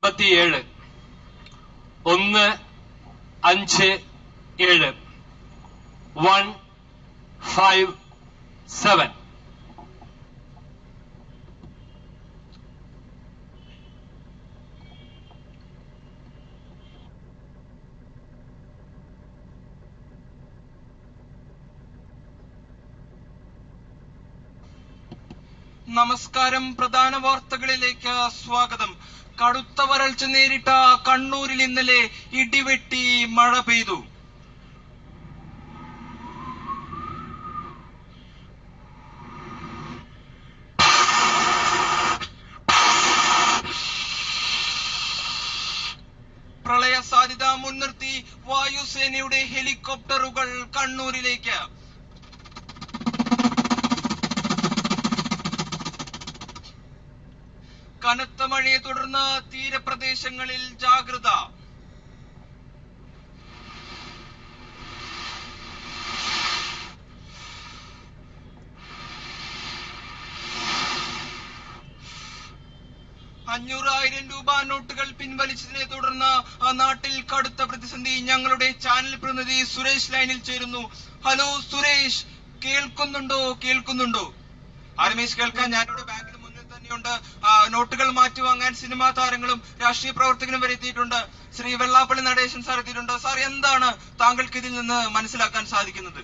മുപ്പത്തിയേഴ് ഒന്ന് അഞ്ച് ഏഴ് വൺ ഫൈവ് സെവൻ നമസ്കാരം പ്രധാന വാർത്തകളിലേക്ക് സ്വാഗതം കടുത്ത വരൾച്ച നേരിട്ട കണ്ണൂരിൽ ഇന്നലെ ഇടിവെട്ടി മഴ പെയ്തു പ്രളയ സാധ്യത മുൻനിർത്തി വായുസേനയുടെ ഹെലികോപ്റ്ററുകൾ കണ്ണൂരിലേക്ക് കനത്ത മഴയെ തുടർന്ന് തീരപ്രദേശങ്ങളിൽ ജാഗ്രത അഞ്ഞൂറായിരം രൂപ നോട്ടുകൾ പിൻവലിച്ചതിനെ തുടർന്ന് ആ നാട്ടിൽ കടുത്ത പ്രതിസന്ധി ഞങ്ങളുടെ ചാനൽ പ്രതിനിധി സുരേഷ് ലൈനിൽ ചേരുന്നു ഹലോ സുരേഷ് കേൾക്കുന്നുണ്ടോ കേൾക്കുന്നുണ്ടോ ആ രമേശ് കേൾക്കാൻ ഞാനിവിടെ ബാങ്കിന് മുന്നിൽ തന്നെയുണ്ട് ആ, നോട്ടുകൾ മാറ്റിവാങ്ങാൻ സിനിമാ താരങ്ങളും രാഷ്ട്രീയ പ്രവർത്തകരും വരെ എത്തിയിട്ടുണ്ട് ശ്രീ വെള്ളാപ്പള്ളി നടേശൻ സാർ എത്തിയിട്ടുണ്ട് സാർ എന്താണ് താങ്കൾക്ക് ഇതിൽ നിന്ന് മനസ്സിലാക്കാൻ സാധിക്കുന്നത്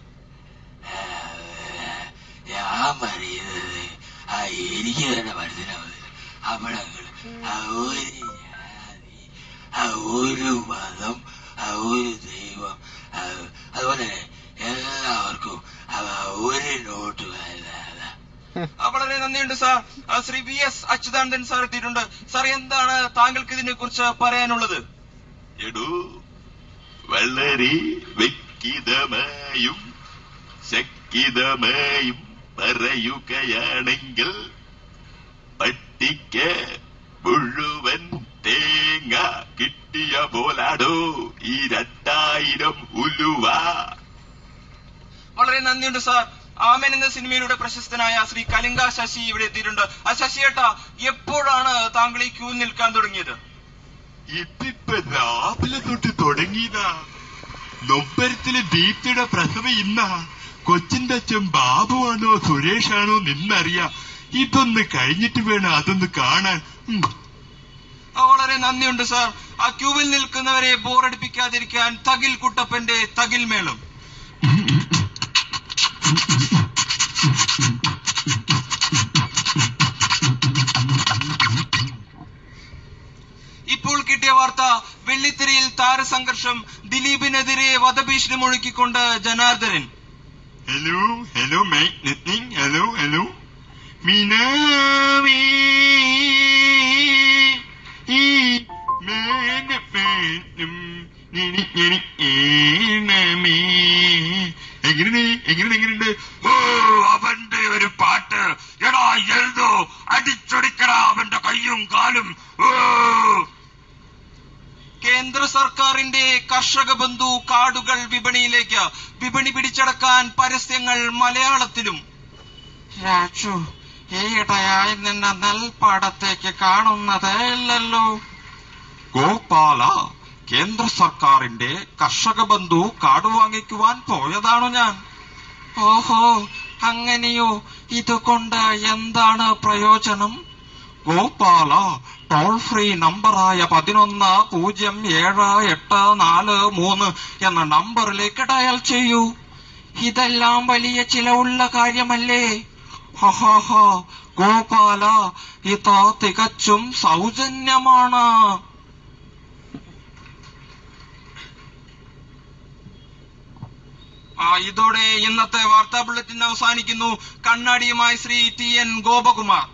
ഞാൻ പറയുന്നത് ആ എനിക്ക് തന്നെ മനസ്സിലാവുന്നില്ല അവിടങ്ങൾ ആ ഒരു ജാതി ആ ഒരു മതം ആ ഒരു ദൈവം ആ- അതുപോലെ തന്നെ എല്ലാവർക്കും ആ ഒരു നോട്ട് വേണ്ട ആ, വളരെ നന്ദിയുണ്ട് സാർ ആ, Shri V S Achuthanandan sir എത്തിയിട്ടുണ്ട് സാർ എന്താണ് താങ്കൾക്ക് ഇതിനെ കുറിച്ച് പറയാനുള്ളത് എടോ വളരെ വ്യക്തിതമായും ശക്തിതമായും പറയുകയാണെങ്കിൽ പട്ടിക്ക് മുഴുവൻ തേങ്ങ കിട്ടിയ പോലാടോ ഈ രണ്ടായിരം ഉലുവ വളരെ നന്ദിയുണ്ട് സാർ ആമൻ എന്ന സിനിമയിലൂടെ പ്രശസ്തനായ ശ്രീ കലിംഗ ശശി ഇവിടെ എത്തിയിട്ടുണ്ട് ആ ശശിയേട്ടാ എപ്പോഴാണ് താങ്കൾ ഈ ക്യൂ നിൽക്കാൻ തുടങ്ങിയത് ഇതിപ്പോ രാവിലെ തൊട്ട് തുടങ്ങിയതാ നൊമ്പരത്തിലെ ദീപ്തിയുടെ പ്രസവം ഇന്നാ കൊച്ചിന്റെ അച്ഛൻ ബാബുവാണോ സുരേഷാണോ നിന്നറിയാ ഇതൊന്ന് കഴിഞ്ഞിട്ട് വേണം അതൊന്ന് കാണാൻ ഉം. ആ, വളരെ നന്ദിയുണ്ട് സാർ ആ ക്യൂവിൽ നിൽക്കുന്നവരെ ബോറടിപ്പിക്കാതിരിക്കാൻ തകിൽ കുട്ടപ്പന്റെ തകിൽ മേളം ഇപ്പോൾ കിട്ടിയ വാർത്ത വെള്ളിത്തിരയിൽ താരസംഘർഷം ദിലീപിനെതിരെ വധഭീഷണി മുഴക്കിക്കൊണ്ട് Janardhanan hello hello my nothing hello hello മീനാവേ ഈ മേനപ്പേനും നിനിഞ്ഞിനി ഏണമേ. എങ്ങനെയുണ്ട് എങ്ങനെയുണ്ട് എങ്ങനെയുണ്ട് ഓ അവന്റെ ഒരു പാട്ട് എടാ എഴുതോ അടിച്ചൊടിക്കടാ അവന്റെ കയ്യും കാലും ഓ കേന്ദ്ര സർക്കാരിന്റെ കർഷക ബന്ധു കാർഡുകൾ വിപണിയിലേക്ക് വിപണി പിടിച്ചടക്കാൻ പരസ്യങ്ങൾ മലയാളത്തിലും രാജു ഈയിടെയായി നിന്നെ നെൽപ്പാടത്തേക്ക് കാണുന്നതേ ഇല്ലല്ലോ ഗോപാല കേന്ദ്ര സർക്കാരിന്റെ കർഷക ബന്ധു കാർഡ് വാങ്ങിക്കുവാൻ പോയതാണു ഞാൻ ഓഹോ അങ്ങനെയോ ഇതുകൊണ്ട് എന്താണ് പ്രയോജനം ഗോപാല ടോൾ ഫ്രീ നമ്പറായ പതിനൊന്ന് പൂജ്യം ഏഴ് എട്ട് നാല് മൂന്ന് എന്ന നമ്പറിലേക്ക് ഡയൽ ചെയ്യൂ ഇതെല്ലാം വലിയ ചിലവുള്ള കാര്യമല്ലേ ഹഹഹ ഗോപാല ഇത് തികച്ചും സൗജന്യമാണ് ആ ഇതോടെ ഇന്നത്തെ വാർത്താ ബുള്ളറ്റിൻ അവസാനിക്കുന്നു കണ്ണാടിയുമായി ശ്രീ ടി എൻ ഗോപകുമാർ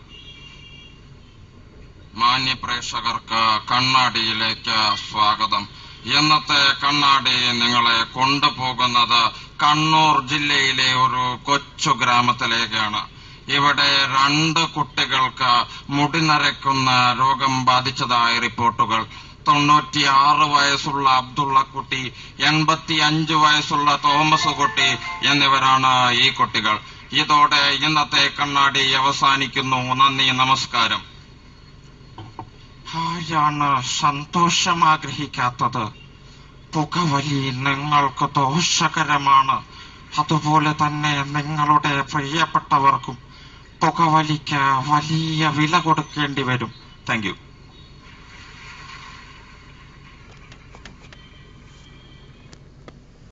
മാന്യ പ്രേക്ഷകർക്ക് കണ്ണാടിയിലേക്ക് സ്വാഗതം ഇന്നത്തെ കണ്ണാടി നിങ്ങളെ കൊണ്ടുപോകുന്നത് കണ്ണൂർ ജില്ലയിലെ ഒരു കൊച്ചു ഗ്രാമത്തിലേക്കാണ് ഇവിടെ രണ്ട് കുട്ടികൾക്ക് മുടി നരയ്ക്കുന്ന രോഗം ബാധിച്ചതായ റിപ്പോർട്ടുകൾ തൊണ്ണൂറ്റിയാറ് വയസ്സുള്ള അബ്ദുള്ള കുട്ടി എൺപത്തി അഞ്ച് വയസ്സുള്ള തോമസ് കുട്ടി എന്നിവരാണ് ഈ കുട്ടികൾ ഇതോടെ ഇന്നത്തെ കണ്ണാടി അവസാനിക്കുന്നു നന്ദി നമസ്കാരം ആരാണ് സന്തോഷം ആഗ്രഹിക്കാത്തത് പുകവലി നിങ്ങൾക്ക് ദോഷകരമാണ് അതുപോലെ തന്നെ നിങ്ങളുടെ പ്രിയപ്പെട്ടവർക്കും പുകവലിക്ക് വലിയ വില കൊടുക്കേണ്ടി വരും താങ്ക് യു